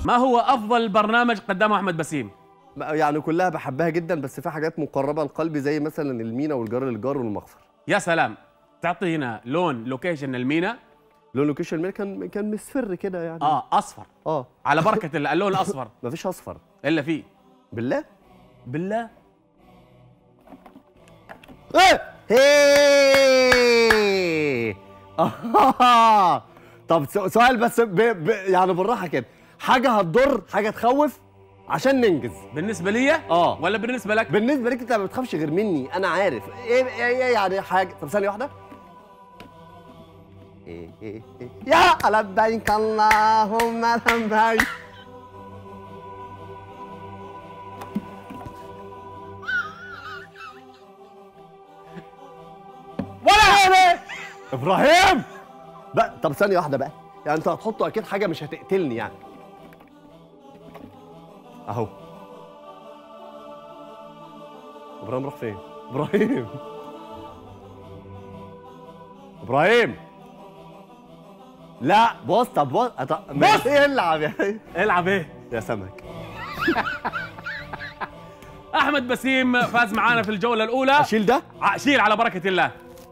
ما هو افضل برنامج قدمه احمد بسيم يعني كلها بحبها جدا بس في حاجات مقربه لقلبي زي مثلا المينا والجار للجار والمغفر يا سلام تعطينا لون لوكيشن المينا لون لوكيشن المينا كان كان مصفر كده يعني اه اصفر اه على بركه الله اللون الاصفر مفيش اصفر الا فيه بالله بالله ايه هيه آه. طب س- سؤال بس ب... ب... يعني بالراحه كده حاجه هتضر حاجه تخوف عشان ننجز بالنسبه لي آه. ولا بالنسبه لك بالنسبه لك انت ما بتخافش غير مني انا عارف ايه ايه, إيه يعني حاجه طب ثانيه واحده إيه إيه إيه. يا لبيك اللهم لبيك ولا ابراهيم بقى طب ثانيه واحده بقى يعني انت هتحطه اكيد حاجه مش هتقتلني يعني اهو ابراهيم راح فين ابراهيم ابراهيم لا بص طب بص أط- بص العب يا العب ايه يا سمك احمد بسيم فاز معانا في الجوله الاولى اشيل ده ع- شيل على بركه الله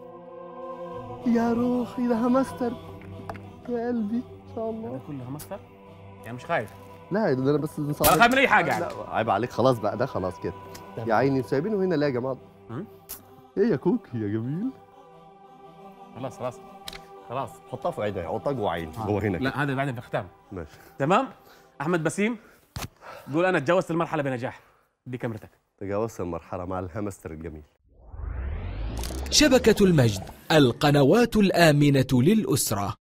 يا روحي ده همستر يا قلبي ان شاء الله كلها مستر يعني مش خايف لا ده انا بس ولا خايف من اي حاجه يعني لا عيب عليك خلاص بقى ده خلاص كده يا عيني سايبينه هنا ليه يا جماعه هم؟ ايه يا كوكي يا جميل خلاص خلاص خلاص حطها في عيني حطها جوه عيني جوه هنا كده لا هذا بعدين في الختام ماشي تمام احمد بسيم قول انا تجاوزت المرحله بنجاح دي كاميرتك تجاوزت المرحله مع الهامستر الجميل شبكة المجد القنوات الآمنة للأسرة